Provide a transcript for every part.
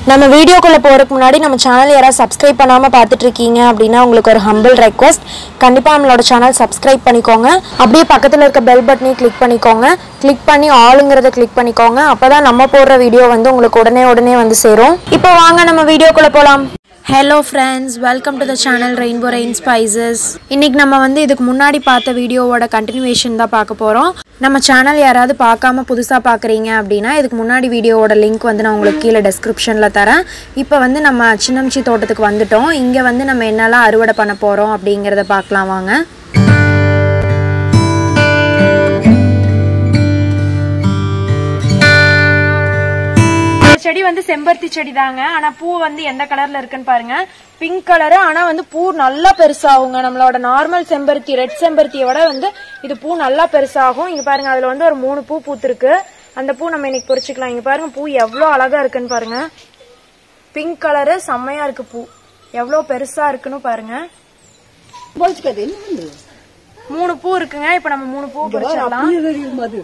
நம்ம வீடியோக்குள்ளே போகிறதுக்கு முன்னாடி நம்ம சேனல் யாராவது சப்ஸ்கிரைப் பண்ணாமல் பார்த்துட்டு இருக்கீங்க அப்படின்னா உங்களுக்கு ஒரு ஹம்பிள் ரெக்வஸ்ட் கண்டிப்பாக நம்மளோட சேனல் சப்ஸ்கிரைப் பண்ணிக்கோங்க அப்படியே பக்கத்தில் இருக்க பெல் பட்டனையும் கிளிக் பண்ணிக்கோங்க கிளிக் பண்ணி ஆளுங்கிறத கிளிக் பண்ணிக்கோங்க அப்போ தான் நம்ம போடுற வீடியோ வந்து உங்களுக்கு உடனே உடனே வந்து சேரும் இப்போ வாங்க நம்ம வீடியோக்குள்ளே போகலாம் hello friends welcome to the channel rainbow rain spices இன்னைக்கு நம்ம வந்து இதுக்கு முன்னாடி பார்த்த வீடியோவோட கண்டினியூவேஷன் தான் பார்க்க போகிறோம் நம்ம சேனல் யாராவது பார்க்காம புதுசாக பார்க்குறீங்க அப்படின்னா இதுக்கு முன்னாடி வீடியோவோட லிங்க் வந்து நான் உங்களுக்கு கீழே டெஸ்கிரிப்ஷனில் தரேன் இப்போ வந்து நம்ம சின்னம்ச்சி தோட்டத்துக்கு வந்துட்டோம் இங்கே வந்து நம்ம என்னெல்லாம் அறுவடை பண்ண போகிறோம் அப்படிங்கிறத பார்க்கலாம் வாங்க இந்த செடி வந்து செம்பருத்தி செடி தாங்க ஆனா பூ வந்து எந்த கலர்ல இருக்குன்னு பாருங்க பிங்க் கலரு ஆனா வந்து பூ நல்லா பெருசாகுங்க நம்மளோட நார்மல் செம்பருத்தி ரெட் செம்பருத்தியை விட வந்து இது பூ நல்லா பெருசாகும் இங்க பாருங்க அதுல வந்து ஒரு மூணு பூ பூத்திருக்கு அந்த பூ நம்ம இன்னைக்கு பொறிச்சுக்கலாம் இங்க பாருங்க பூ எவ்வளவு அழகா இருக்குன்னு பாருங்க பிங்க் கலரு செம்மையா இருக்கு பூ எவ்வளவு பெருசா இருக்குன்னு பாருங்க மூணு பூ இருக்குங்க இப்ப நம்ம மூணு பூ பொறிச்சிடலாம்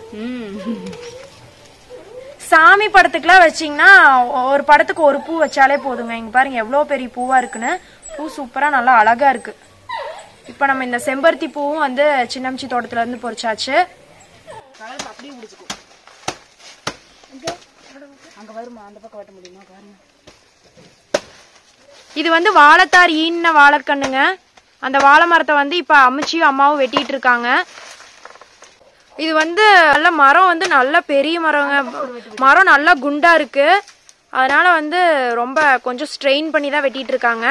சாமி படத்துக்குலாம் வச்சீங்கன்னா ஒரு படத்துக்கு ஒரு பூ வச்சாலே போதுங்க இங்க பாருங்க எவ்வளவு பெரிய பூவா இருக்குன்னு பூ சூப்பரா நல்லா அழகா இருக்கு இப்ப நம்ம இந்த செம்பருத்தி பூவும் வந்து சின்னம்ச்சி தோட்டத்துல இருந்து பொறிச்சாச்சு இது வந்து வாழைத்தார் ஈன்ன வாழைக்கண்ணுங்க அந்த வாழை மரத்தை வந்து இப்ப அம்மிச்சியும் அம்மாவும் வெட்டிட்டு இருக்காங்க இது வந்து நல்ல மரம் வந்து நல்ல பெரிய மரங்க மரம் நல்லா குண்டா இருக்கு அதனால வந்து ரொம்ப கொஞ்சம் ஸ்ட்ரெயின் பண்ணி தான் வெட்டிட்டு இருக்காங்க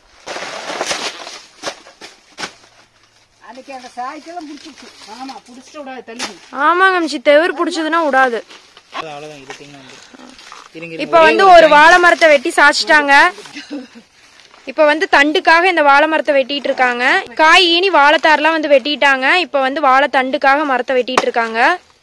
அன்னைக்கு அந்த சாய்க்கெல்லாம் பிடிச்சிச்சு ஆமா பிடிச்சிட்டு விடாது தள்ளி ஆமாங்க அம்ச்சி தெவர் பிடிச்சதுன்னா விடாது அவ்வளவுதான் இது திங்க வந்து இருங்க இப்ப வந்து ஒரு வாழை மரத்தை வெட்டி சாய்ச்சிட்டாங்க இப்ப வந்து தண்டுக்காக இந்த வாழை மரத்தை வெட்டிட்டு இருக்காங்க காய் ஈனி வாழைத்தாரெல்லாம் வந்து வெட்டிட்டாங்க இப்ப வந்து வாழை தண்டுக்காக மரத்தை வெட்டிட்டு இருக்காங்க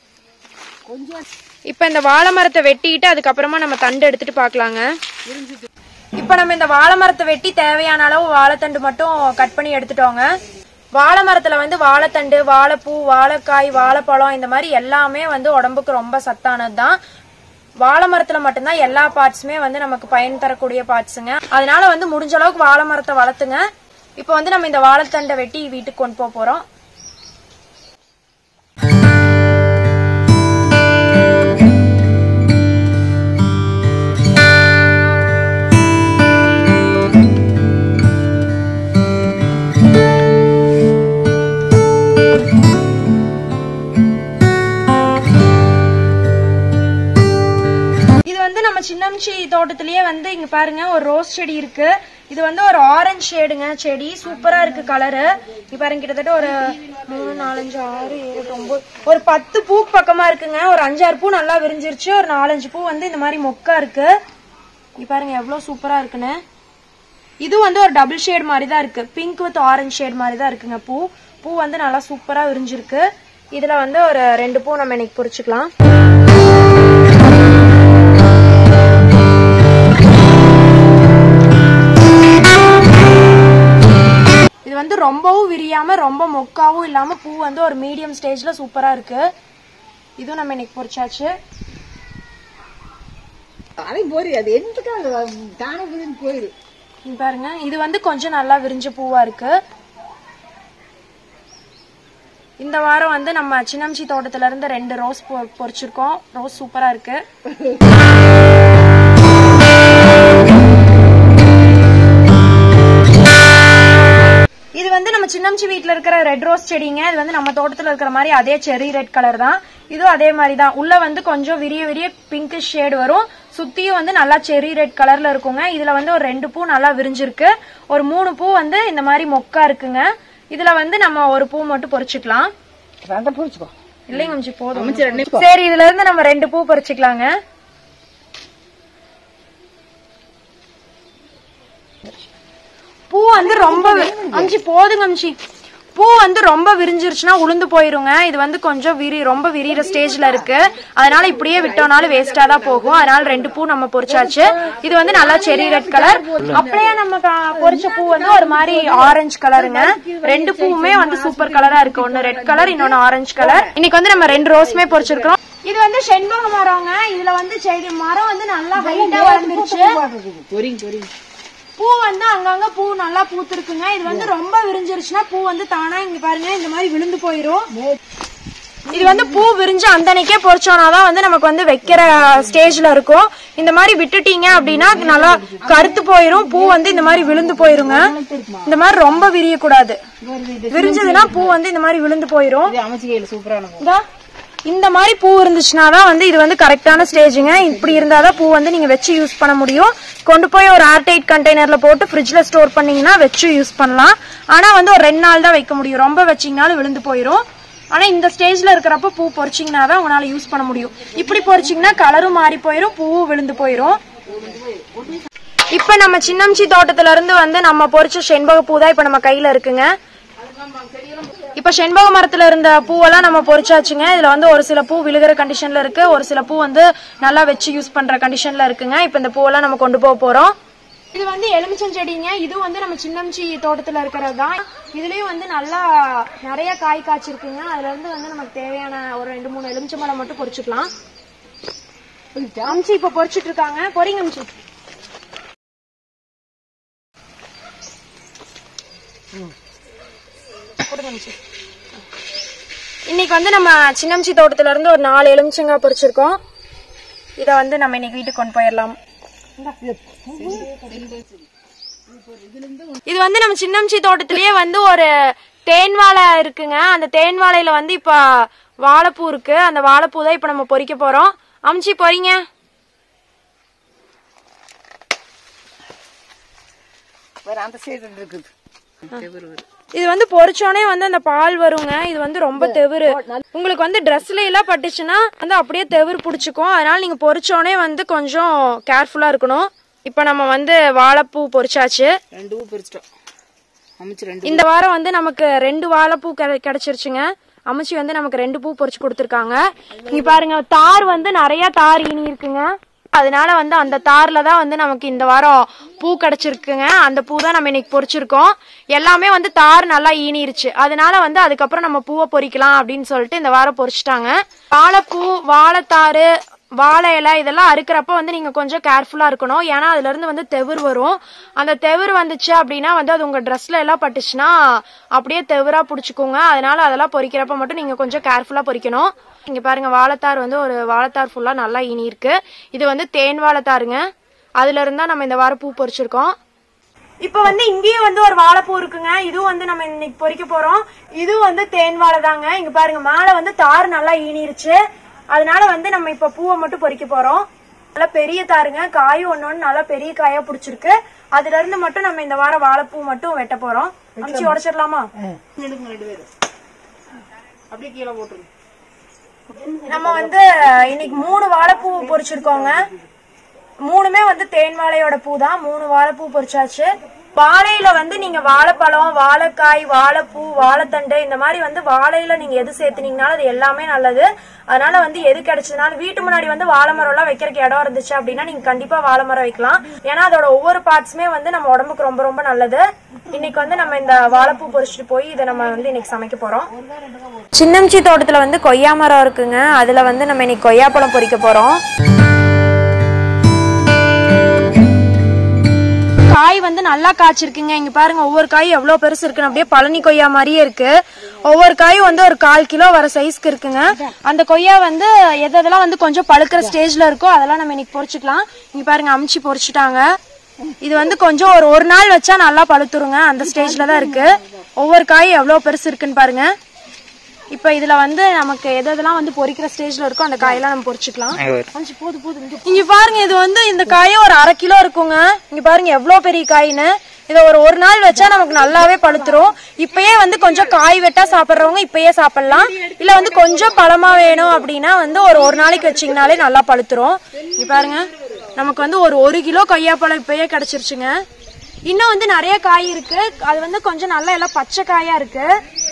இப்ப இந்த வாழை மரத்தை வெட்டிட்டு அதுக்கப்புறமா நம்ம தண்டு எடுத்துட்டு பார்க்கலாங்க இப்ப நம்ம இந்த வாழை மரத்தை வெட்டி தேவையான அளவு வாழைத்தண்டு மட்டும் கட் பண்ணி எடுத்துட்டோங்க வாழை மரத்துல வந்து வாழைத்தண்டு வாழைப்பூ வாழைக்காய் வாழைப்பழம் இந்த மாதிரி எல்லாமே வந்து உடம்புக்கு ரொம்ப சத்தானது தான் வாழை மரத்துல மட்டும்தான் எல்லா பார்ட்ஸுமே வந்து நமக்கு பயன் தரக்கூடிய பார்ட்ஸுங்க அதனால வந்து முடிஞ்ச அளவுக்கு வாழை மரத்தை வளர்த்துங்க இப்போ வந்து நம்ம இந்த வாழைத்தண்டை வெட்டி வீட்டுக்கு கொண்டு போக போறோம் இது வந்து நம்ம சின்னம்ச்சி தோட்டத்திலேயே வந்து இங்க பாருங்க ஒரு ரோஸ் செடி இருக்கு இது வந்து ஒரு ஆரஞ்சு ஷேடுங்க செடி சூப்பரா இருக்கு கலரு இங்க பாருங்க கிட்டத்தட்ட ஒரு மூணு நாலஞ்சு ஆறு ஏழு எட்டு, ஒன்பது ஒரு பத்து பூ பக்கமா இருக்குங்க ஒரு அஞ்சாறு பூ நல்லா விரிஞ்சிருச்சு ஒரு நாலஞ்சு பூ வந்து இந்த மாதிரி மொக்கா இருக்கு இங்க பாருங்க எவ்வளவு சூப்பரா இருக்குன்னு இது வந்து ஒரு டபுள் ஷேட் மாதிரி தான் இருக்கு பிங்க் வித் ஆரஞ்சு ஷேட் மாதிரி தான் இருக்குங்க பூ பூ வந்து நல்லா சூப்பரா விரிஞ்சிருக்கு இதுல வந்து ஒரு ரெண்டு பூ நம்ம இன்னைக்கு பொரிச்சுக்கலாம் இது வந்து ரொம்பவும் விரியாம ரொம்ப மொக்காவும் இல்லாம பூ வந்து ஒரு மீடியம் ஸ்டேஜ்ல சூப்பரா இருக்கு இதுவும் நம்ம இன்னைக்கு பொரிச்சாச்சு அதை போரி அது என்னத்துக்கு அது தானே விழுந்து போயிரு இங்க பாருங்க இது வந்து கொஞ்சம் நல்லா விரிஞ்ச பூவா இருக்கு இந்த வாரம் வந்து நம்ம சின்னம்ச்சி தோட்டத்துல இருந்து ரெண்டு ரோஸ் பொ- பொரிச்சிருக்கோம் ரோஸ் சூப்பரா இருக்கு இது வந்து நம்ம சின்னம்ச்சி வீட்ல இருக்கிற ரெட் ரோஸ் செடிங்க இது வந்து நம்ம தோட்டத்துல இருக்கிற மாதிரி அதே செரி ரெட் கலர் தான் இதுவும் அதே மாதிரி தான் உள்ள வந்து கொஞ்சம் விரிய விரிய பிங்க் ஷேட் வரும் சுத்தியும் வந்து நல்லா செரி ரெட் கலர்ல இருக்குங்க இதுல வந்து ஒரு ரெண்டு பூ நல்லா விரிஞ்சிருக்கு ஒரு மூணு பூ வந்து இந்த மாதிரி மொக்கா இருக்குங்க இதுல வந்து நம்ம ஒரு பூ மட்டும் பொரிச்சுக்கலாம் ரெண்டை பிடிச்சிக்கோ இல்லைங்க அம்ச்சி போதும் சரி இதுல இருந்து நம்ம ரெண்டு பூ பறிச்சுக்கலாங்க பூ வந்து ரொம்ப வி- அம்ச்சி போதுங்க அம்ச்சி பூ வந்து ரொம்ப விரிஞ்சிருச்சுன்னா உளுந்து போயிருங்க இது வந்து கொஞ்சம் விரி ரொம்ப விரிகிற ஸ்டேஜ்ல இருக்கு அதனால இப்படியே விட்டோம்னாலும் வேஸ்டா தான் போகும் அதனால ரெண்டு பூ நம்ம பொரிச்சாச்சு இது வந்து நல்லா செரி ரெட் கலர் அப்படியே நம்ம கா- பொரிச்ச பூ வந்து ஒரு மாதிரி ஆரஞ்சு கலருங்க ரெண்டு பூவுமே வந்து சூப்பர் கலரா இருக்கு ஒன்னு ரெட் கலர் இன்னொன்னு ஆரஞ்சு கலர் இன்னைக்கு வந்து நம்ம ரெண்டு ரோஸுமே பொரிச்சிருக்கோம் இது வந்து செண்பக மரங்க இதுல வந்து செடி மரம் வந்து நல்லா ஹைட்டா வளர்ந்துருச்சு பொறிங்க பொறிங்க பூ வந்து அங்கங்க பூ நல்லா பூத்திருக்குங்க இது வந்து ரொம்ப விரிஞ்சிருச்சுன்னா பூ வந்து தானா இங்க பாருங்க இந்த மாதிரி விழுந்து போயிரும் இது வந்து பூ விரிஞ்சு அந்தனைக்கே பொறிச்சோம்னாதான் வந்து நமக்கு வந்து வைக்கிற ஸ்டேஜ்ல இருக்கும் இந்த மாதிரி விட்டுட்டீங்க அப்படின்னா நல்லா கருத்து போயிரும் பூ வந்து இந்த மாதிரி விழுந்து போயிருங்க இந்த மாதிரி ரொம்ப விரியக்கூடாது விரிஞ்சதுன்னா பூ வந்து இந்த மாதிரி விழுந்து போயிரும் இது அமைச்சு கையில் சூப்பரான பூ இந்தா, இந்த மாதிரி பூ இருந்துச்சுன்னா தான் வந்து இது வந்து கரெக்டான ஸ்டேஜுங்க இப்படி இருந்தாதான் பூ வந்து நீங்க வச்சு யூஸ் பண்ண முடியும் கொண்டு போய் ஒரு ஏர்டைட் கண்டெய்னர்ல போட்டு ஃப்ரிட்ஜ்ல ஸ்டோர் பண்ணீங்கன்னா வச்சு யூஸ் பண்ணலாம் ஆனா வந்து ஒரு ரெண்டு நாள் தான் வைக்க முடியும் ரொம்ப வச்சீங்கனாலும் விழுந்து போயிடும் ஆனா இந்த ஸ்டேஜ்ல இருக்கிறப்ப பூ பொறிச்சிங்கன்னா தான் உங்களால யூஸ் பண்ண முடியும் இப்படி பொறிச்சிங்கன்னா கலரும் மாறி போயிடும் பூவும் விழுந்து போயிடும் இப்ப நம்ம சின்னம்ச்சி தோட்டத்துல இருந்து வந்து நம்ம பொறிச்ச செண்பக பூ தான் இப்ப நம்ம கையில இருக்குங்க இப்ப செண்பக மரத்துல இருந்த பூவெல்லாம் நம்ம பொறிச்சாச்சுங்க இதுல வந்து ஒரு சில பூ விழுகிற கண்டிஷன்ல இருக்கு ஒரு சில பூ வந்து நல்லா வச்சு யூஸ் பண்ற கண்டிஷன்ல இருக்குங்க இப்ப இந்த பூவெல்லாம் நம்ம கொண்டு போக போறோம் இது வந்து எலுமிச்சம் செடிங்க இது வந்து நம்ம சின்னம்ச்சி தோட்டத்துல இருக்கிறது தான் இதுலயும் வந்து நல்லா நிறைய காய் காய்ச்சிருக்குங்க அதுல இருந்து வந்து நமக்கு தேவையான ஒரு ரெண்டு மூணு எலுமிச்சம்பழம் மட்டும் பொறிச்சுக்கலாம் அம்ச்சி இப்ப பொறிச்சிட்டு இருக்காங்க பொறிங்க அம்ச்சி கொடுங்க அம்ச்சி இன்னைக்கு வந்து நம்ம சின்னம்ச்சி தோட்டத்துல இருந்து ஒரு நாலு எலுமிச்சங்காய் பறிச்சிருக்கோம் இதை வந்து நம்ம இன்னைக்கு வீட்டுக்கு கொண்டு போயிடலாம் இது வந்து நம்ம சின்னம்ச்சி தோட்டத்திலேயே வந்து ஒரு தேன் வாழை இருக்குங்க அந்த தேன் வாழையில வந்து இப்ப வாழைப்பூ இருக்கு அந்த வாழைப்பூ தான் இப்ப நம்ம பொறிக்க போறோம் அம்ச்சி பொறிங்க வேற அந்த சைடு இருக்குது இது வந்து பொரிச்சோனே வந்து அந்த பால் வருங்க இது வந்து ரொம்ப தெவிரு உங்களுக்கு வந்து ட்ரெஸ்ல எல்லாம் பட்டுச்சுன்னா வந்து அப்படியே தெவிரு பிடிச்சிக்கும் அதனால நீங்க பொரிச்சோனே வந்து கொஞ்சம் கேர்ஃபுல்லா இருக்கணும் இப்போ நம்ம வந்து வாழைப்பூ பொரிச்சாச்சு ரெண்டு பூ பிரிச்சிட்டோம் அமைச்சு ரெண்டு இந்த வாரம் வந்து நமக்கு ரெண்டு வாழைப்பூ கிடை- கிடைச்சிருச்சுங்க அமைச்சி வந்து நமக்கு ரெண்டு பூ பொரிச்சு கொடுத்துருக்காங்க இங்க பாருங்க தார் வந்து நிறைய தார் இனி இருக்குங்க அதனால வந்து அந்த தார்ல தான் வந்து நமக்கு இந்த வாரம் பூ கிடைச்சிருக்குங்க அந்த பூ தான் நம்ம இன்னைக்கு பொரிச்சிருக்கோம் எல்லாமே வந்து தார் நல்லா ஈனிருச்சு அதனால வந்து அதுக்கப்புறம் நம்ம பூவை பொரிக்கலாம் அப்படின்னு சொல்லிட்டு இந்த வாரம் பொரிச்சிட்டாங்க வாழைப்பூ வாழைத்தாறு வாழை இலை இதெல்லாம் அறுக்கிறப்ப வந்து நீங்க கொஞ்சம் கேர்ஃபுல்லா இருக்கணும் ஏன்னா அதுல இருந்து வந்து தெவுர் வரும் அந்த தெவுர் வந்துச்சு அப்படின்னா வந்து அது உங்க ட்ரெஸ்ல எல்லாம் பட்டுச்சுன்னா அப்படியே தெவுரா பிடிச்சிக்கோங்க அதனால அதெல்லாம் பொரிக்கிறப்ப மட்டும் நீங்க கொஞ்சம் கேர்ஃபுல்லா பொரிக்கணும் இங்க பாருங்க வாழைத்தார் வந்து ஒரு வாழைத்தார் ஃபுல்லா நல்லா இனி இருக்கு இது வந்து தேன் வாழைத்தாருங்க அதுல இருந்தா நம்ம இந்த வாரம் பூ பொரிச்சிருக்கோம் இப்ப வந்து இங்கேயும் வந்து ஒரு வாழைப்பூ இருக்குங்க இதுவும் வந்து நம்ம இன்னைக்கு பொறிக்க போறோம் இதுவும் வந்து தேன் வாழை தாங்க இங்க பாருங்க மேல வந்து தார் நல்லா ஈனிருச்சு அதனால வந்து நம்ம இப்ப பூவை மட்டும் பொறிக்க போறோம் நல்லா பெரிய தாருங்க காயும் ஒண்ணு ஒண்ணு நல்லா பெரிய காயா புடிச்சிருக்கு அதுல இருந்து மட்டும் நம்ம இந்த வாரம் வாழைப்பூ மட்டும் வெட்ட போறோம் அமிச்சு உடைச்சிடலாமா எடுங்க ரெண்டு பேரும் அப்படியே கீழே போட்டுருங்க நம்ம வந்து இன்னைக்கு மூணு வாழைப்பூ பொரிச்சிருக்கோங்க மூணுமே வந்து தேன் வாழையோட பூ தான் மூணு வாழைப்பூ பொரிச்சாச்சு வாழையில வந்து நீங்க வாழைப்பழம் வாழைக்காய் வாழைப்பூ வாழைத்தண்டு இந்த மாதிரி வந்து வாழையில நீங்க எது சேர்த்துனீங்கனாலும் அது எல்லாமே நல்லது அதனால வந்து எது கிடைச்சதுனாலும் வீட்டு முன்னாடி வந்து வாழை மரம் எல்லாம் வைக்கிறதுக்கு இடம் இருந்துச்சு அப்படின்னா நீங்க கண்டிப்பா வாழை மரம் வைக்கலாம் ஏன்னா அதோட ஒவ்வொரு பார்ட்ஸுமே வந்து நம்ம உடம்புக்கு ரொம்ப ரொம்ப நல்லது இன்னைக்கு வந்து நம்ம இந்த வாழைப்பூ பொரிச்சிட்டு போய் இதை நம்ம வந்து இன்னைக்கு சமைக்க போறோம் சின்னம்ச்சி தோட்டத்துல வந்து கொய்யா மரம் இருக்குங்க அதுல வந்து நம்ம இன்னைக்கு கொய்யாப்பழம் பொறிக்க போறோம் காய் வந்து நல்லா காய்ச்சிருக்குங்க இங்க பாருங்க ஒவ்வொரு காயும் எவ்வளவு பெருசு இருக்குன்னு அப்படியே பழனி கொய்யா மாதிரியே இருக்கு ஒவ்வொரு காயும் வந்து ஒரு கால் கிலோ வர சைஸ்க்கு இருக்குங்க அந்த கொய்யா வந்து எது எதெல்லாம் வந்து கொஞ்சம் பழுக்கிற ஸ்டேஜ்ல இருக்கோ அதெல்லாம் நம்ம இன்னைக்கு பொரிச்சுக்கலாம் இங்க பாருங்க அமுச்சு பொரிச்சுட்டாங்க இது வந்து கொஞ்சம் ஒரு ஒரு நாள் வச்சா நல்லா பழுத்துருங்க அந்த ஸ்டேஜ்ல தான் இருக்கு ஒவ்வொரு காயும் எவ்வளவு பெருசு இருக்குன்னு பாருங்க இப்ப இதுல வந்து நமக்கு எது எதெல்லாம் வந்து பொரிக்கிற ஸ்டேஜ்ல இருக்கோ அந்த காயெல்லாம் நம்ம பொரிச்சுக்கலாம் அஞ்சு போது போது இங்க பாருங்க இது வந்து இந்த காயே ஒரு அரை கிலோ இருக்குங்க இங்க பாருங்க எவ்வளவு பெரிய காயின்னு இதை ஒரு ஒரு நாள் வச்சா நமக்கு நல்லாவே பழுத்துரும் இப்பயே வந்து கொஞ்சம் காய் வெட்டா சாப்பிட்றவங்க இப்பயே சாப்பிடலாம் இல்ல வந்து கொஞ்சம் பழமா வேணும் அப்படின்னா வந்து ஒரு ஒரு நாளைக்கு வச்சீங்கனாலே நல்லா பழுத்துரும் இங்க பாருங்க நமக்கு வந்து ஒரு ஒரு கிலோ கொய்யாப்பழம் இப்பயே கிடைச்சிருச்சுங்க இன்னும் வந்து நிறைய காய் இருக்கு அது வந்து கொஞ்சம் நல்லா எல்லாம் பச்சை காயா இருக்கு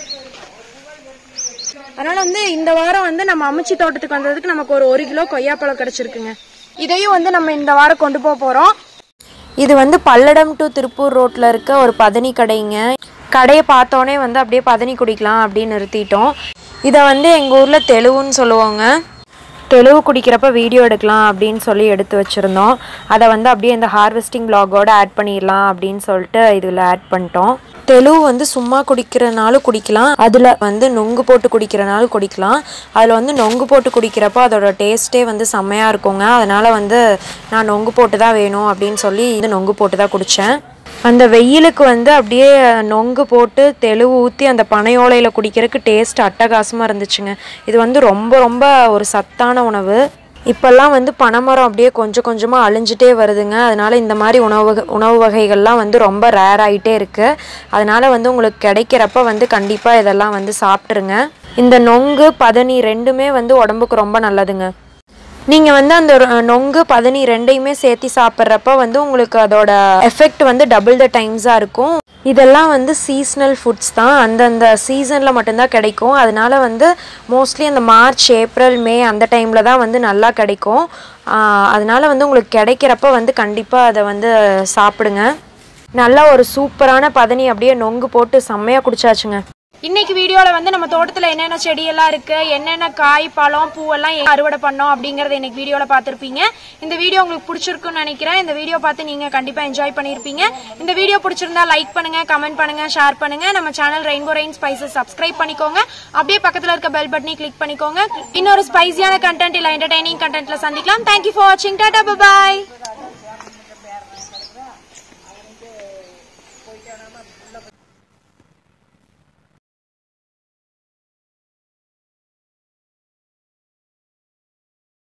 அதனால வந்து இந்த வாரம் வந்து நம்ம அமிச்சி தோட்டத்துக்கு வந்ததுக்கு நமக்கு ஒரு ஒரு கிலோ கொய்யாப்பழம் கிடைச்சிருக்குங்க இதையும் வந்து நம்ம இந்த வாரம் கொண்டு போக போறோம் இது வந்து பல்லடம் டு திருப்பூர் ரோட்ல இருக்க ஒரு பதனி கடைங்க கடையை பார்த்தோன்னே வந்து அப்படியே பதனி குடிக்கலாம் அப்படின்னு நிறுத்திட்டோம் இதை வந்து எங்கள் ஊரில் தெலுவுன்னு சொல்லுவாங்க தெளிவு குடிக்கிறப்ப வீடியோ எடுக்கலாம் அப்படின்னு சொல்லி எடுத்து வச்சுருந்தோம் அதை வந்து அப்படியே இந்த ஹார்வெஸ்டிங் vlog-ஓட ஆட் பண்ணிடலாம் அப்படின்னு சொல்லிட்டு இதில் ஆட் பண்ணிட்டோம் தெளிவு வந்து சும்மா குடிக்கிறனாலும் குடிக்கலாம் அதில் வந்து நொங்கு போட்டு குடிக்கிறனாலும் குடிக்கலாம் அதில் வந்து நொங்கு போட்டு குடிக்கிறப்போ அதோட டேஸ்ட்டே வந்து செம்மையாக இருக்குங்க அதனால் வந்து நான் நொங்கு போட்டு தான் வேணும் அப்படின்னு சொல்லி இது நொங்கு போட்டு தான் குடித்தேன் அந்த வெயிலுக்கு வந்து அப்படியே நொங்கு போட்டு தெளிவு ஊற்றி அந்த பனையோலையில் குடிக்கிறதுக்கு டேஸ்ட் அட்டகாசமாக இருந்துச்சுங்க இது வந்து ரொம்ப ரொம்ப ஒரு சத்தான உணவு இப்போல்லாம் வந்து பனைமரம் அப்படியே கொஞ்சம் கொஞ்சமாக அழிஞ்சிட்டே வருதுங்க அதனால இந்த மாதிரி உணவு உணவு வகைகள்லாம் வந்து ரொம்ப ரேர் ஆகிட்டே இருக்குது அதனால வந்து உங்களுக்கு கிடைக்கிறப்ப வந்து கண்டிப்பாக இதெல்லாம் வந்து சாப்பிட்ருங்க இந்த நொங்கு பதனி ரெண்டுமே வந்து உடம்புக்கு ரொம்ப நல்லதுங்க நீங்கள் வந்து அந்த ரொ- நொங்கு பதனி ரெண்டையுமே சேர்த்து சாப்பிட்றப்ப வந்து உங்களுக்கு அதோட எஃபெக்ட் வந்து டபுள் த டைம்ஸாக இருக்கும் இதெல்லாம் வந்து சீஸ்னல் ஃபுட்ஸ் தான் அந்தந்த சீசனில் மட்டும்தான் கிடைக்கும் அதனால வந்து மோஸ்ட்லி அந்த மார்ச் ஏப்ரல் மே அந்த டைமில் தான் வந்து நல்லா கிடைக்கும் ஆஹ் அதனால வந்து உங்களுக்கு கிடைக்கிறப்ப வந்து கண்டிப்பாக அதை வந்து சாப்பிடுங்க நல்லா ஒரு சூப்பரான பதனி அப்படியே நொங்கு போட்டு செம்மையாக குடிச்சாச்சுங்க இன்னைக்கு வீடியோல வந்து நம்ம தோட்டத்துல என்னென்ன செடியெல்லாம் இருக்கு என்னென்ன காய் பழம் பூவெல்லாம் எங்க அறுவடை பண்ணோம் அப்படிங்கறத இன்னைக்கு வீடியோல பார்த்திருப்பீங்க இந்த வீடியோ உங்களுக்கு பிடிச்சிருக்குன்னு நினைக்கிறேன் இந்த வீடியோ பார்த்து நீங்க கண்டிப்பா என்ஜாய் பண்ணிருப்பீங்க இந்த வீடியோ பிடிச்சிருந்தா லைக் பண்ணுங்க கமெண்ட் பண்ணுங்க ஷேர் பண்ணுங்க நம்ம channel rainbow rain spices subscribe பண்ணிக்கோங்க அப்படியே பக்கத்துல இருக்க பெல் பட்டனை கிளிக் பண்ணிக்கோங்க இன்னொரு ஸ்பைசியான கண்டென்ட் இல்ல என்டர்டைனிங் கண்டென்ட்ல சந்திக்கலாம் தேங்க்யூ ஃபார் வாட்சிங் டாடா பாய்